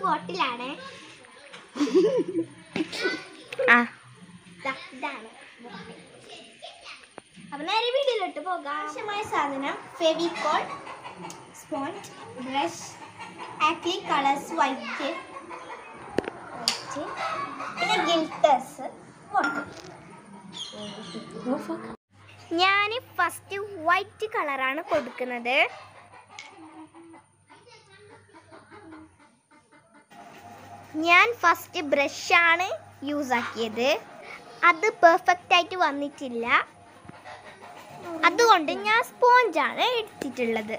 ബോട്ടിലാണ് ആ ദാ ഇതാണ് അപ്പൊ നേരെ വീട്ടിലോട്ട് പോകാം ആവശ്യമായ സാധനം Fevicol sponge brush acrylic colours white പിന്നെ ഗിൽട്ടേഴ്സ് ഞാൻ ഫസ്റ്റ് വൈറ്റ് കളറാണ് കൊടുക്കുന്നത് ഞാൻ ഫസ്റ്റ് ബ്രഷാണ് യൂസ് ആക്കിയത് അത് പെർഫെക്റ്റ് ആയിട്ട് വന്നിട്ടില്ല അതുകൊണ്ട് ഞാൻ സ്പോഞ്ചാണ് എടുത്തിട്ടുള്ളത്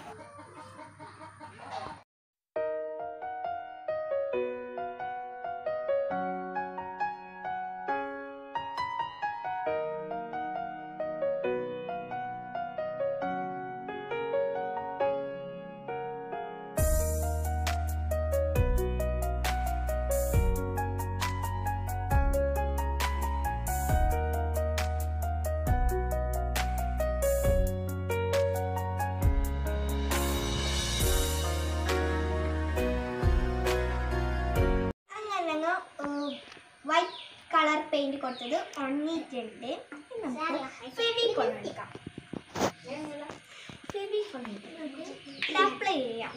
അങ്ങനെ അങ്ങ് വൈറ്റ് കളർ പെയിന്റ് കൊടുത്തത് ഉണങ്ങിയിട്ടുണ്ട് ഇനി നമുക്ക് ഫെവിക്കോൾ എടുക്കാം ഫെവിക്കോൾ അപ്ലൈ ചെയ്യാം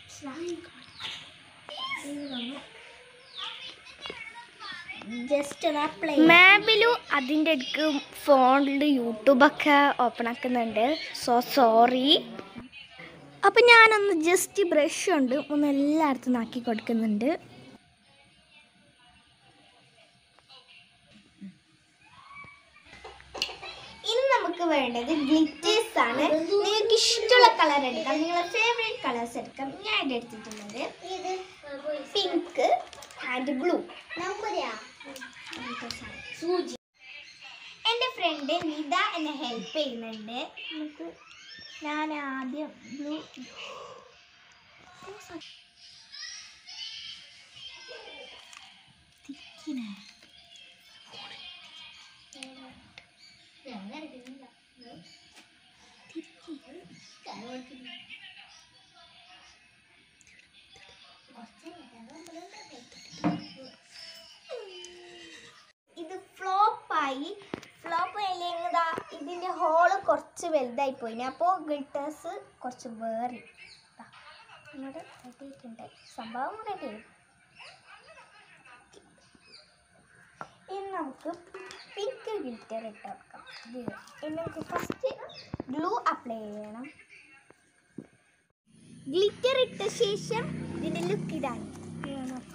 ജസ്റ്റ് ഒന്ന് അപ്ലൈ മാബിലു അതിൻ്റെ അടുക്ക് ഫോണിൽ യൂട്യൂബൊക്കെ ഓപ്പൺ ആക്കുന്നുണ്ട് സോ സോറി അപ്പം ഞാനൊന്ന് ജസ്റ്റ് ബ്രഷ് കൊണ്ട് ഒന്ന് എല്ലായിടത്തും ആക്കി കൊടുക്കുന്നുണ്ട് ഇനി നമുക്ക് വേണ്ടത് ഗ്ലിറ്റേഴ്സ് ആണ് നിങ്ങൾക്ക് ഇഷ്ടമുള്ള കളർ എടുക്കാം നിങ്ങളുടെ ഫേവറേറ്റ് കളേഴ്സ് എടുക്കാം ഞാൻ ഇത് എടുത്തിട്ടുള്ളത് പിങ്ക് ആൻഡ് ബ്ലൂ സൂചി എൻ്റെ ഫ്രണ്ട് നിത എന്നെ ഹെൽപ്പ് ചെയ്യുന്നുണ്ട് നമുക്ക് ഞാൻ ആദ്യം ബ്ലൂ ഇത് ഫ്ലോപ്പായി ഫ്ലോപ്പ് അല്ലെങ്കിൽ ഇതിൻ്റെ ഹോള് കുറച്ച് വലുതായി പോയിന് അപ്പോൾ ഗിൽട്ടേഴ്സ് കുറച്ച് വേറി ദാ, ഇങ്ങോട്ട് റെഡിയായിട്ടുണ്ട് സംഭവം റെഡി ഇനി നമുക്ക് പിങ്ക് ഗിൽറ്റർ ഇട്ട് വെക്കാം ഇത് ഇനി നമുക്ക് ഫസ്റ്റ് ഗ്ലൂ അപ്ലൈ ചെയ്യണം ഗ്ലിറ്റർ ഇട്ട ശേഷം ഇതിൻ്റെ ലുക്ക് ഇതാണ് ഇത് നോക്കാം.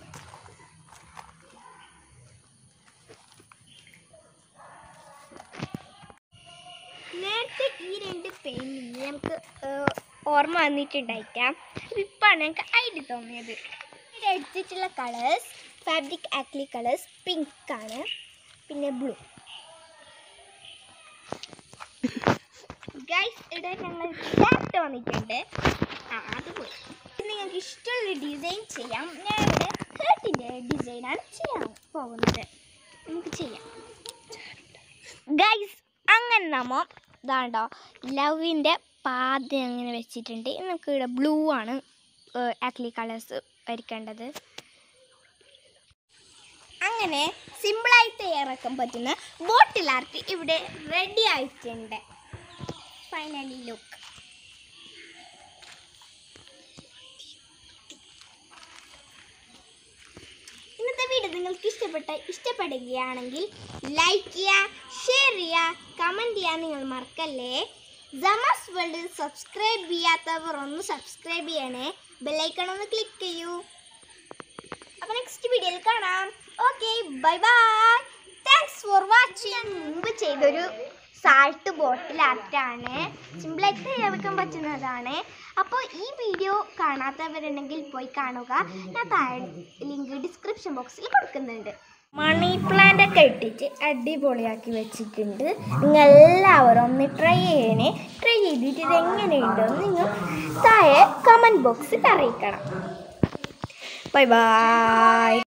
നേരത്തെ ഈ രണ്ട് പെയിൻറ്റിങ് നമുക്ക് ഏഹ്, ഓർമ്മ വന്നിട്ടുണ്ടായിട്ടാ ഇപ്പാണ് ഞങ്ങൾക്ക് ഐഡിയ തോന്നിയത് ഇത് എടുത്തിട്ടുള്ള colours fabric acrylic colours pink ആണ് പിന്നെ ബ്ലൂ ഗൈസ് ഇവിടെ ഞങ്ങൾ ഷർട്ട് വന്നിട്ടുണ്ട് ആ അത് പോയി ഇത് നിങ്ങൾക്ക് ഇഷ്ടമുള്ള ഡിസൈൻ ചെയ്യാം ഞാൻ ഇവിടെ ഹേർട്ടിൻ്റെ ഡിസൈനാണ് ചെയ്യാൻ പോകുന്നത് നമുക്ക് ചെയ്യാം ഗൈസ് അങ്ങനെ നമ്മ ഇതാണ്ടോ ലവിൻ്റെ പാത അങ്ങനെ വെച്ചിട്ടുണ്ട് ഇനി നമുക്ക് ഇവിടെ ബ്ലൂ ആണ് ആക്ലി കളേഴ്സ് വരയ്ക്കേണ്ടത് അങ്ങനെ സിമ്പിളായി തയ്യാറാക്കാൻ പറ്റുന്ന ബോട്ടിൽ ആർട്ട് ഇവിടെ റെഡി ആയിട്ടുണ്ട് ഫൈനലി ലുക്ക് ഇന്നത്തെ വീഡിയോ നിങ്ങൾക്ക് ഇഷ്ടപ്പെട്ട ഇഷ്ടപ്പെടുകയാണെങ്കിൽ ലൈക്ക് ചെയ്യുക ഷെയർ ചെയ്യുക കമൻറ്റ് ചെയ്യാൻ നിങ്ങൾ മറക്കല്ലേ ജമാസ് വേൾഡ് സബ്സ്ക്രൈബ് ചെയ്യാത്തവർ ഒന്ന് സബ്സ്ക്രൈബ് ചെയ്യണേ ബെല്ലൈക്കൺ ഒന്ന് ക്ലിക്ക് ചെയ്യൂ അപ്പോൾ നെക്സ്റ്റ് വീഡിയോയിൽ കാണാം okay bye bye thanks for watching മുമ്പ് ചെയ്തൊരു സാൾട്ട് ബോട്ടിൽ ആർട്ടാണ് സിമ്പിളായിട്ട് തയ്യാറാക്കാൻ പറ്റുന്നതാണ് അപ്പോൾ ഈ വീഡിയോ കാണാത്തവരുണ്ടെങ്കിൽ പോയി കാണുക ഞാൻ താഴെ ലിങ്ക് ഡിസ്ക്രിപ്ഷൻ ബോക്സിൽ കൊടുക്കുന്നുണ്ട് മണി പ്ലാന്റ് ഒക്കെ ഇട്ടിട്ട് അടിപൊളിയാക്കി വെച്ചിട്ടുണ്ട് നിങ്ങൾ എല്ലാവരും ഒന്ന് ട്രൈ ചെയ്യണേ ട്രൈ ചെയ്തിട്ട് ഇത് എങ്ങനെയുണ്ടെന്ന് നിങ്ങൾ താഴെ കമൻറ്റ് ബോക്സിൽ അറിയിക്കണം ബൈ ബൈ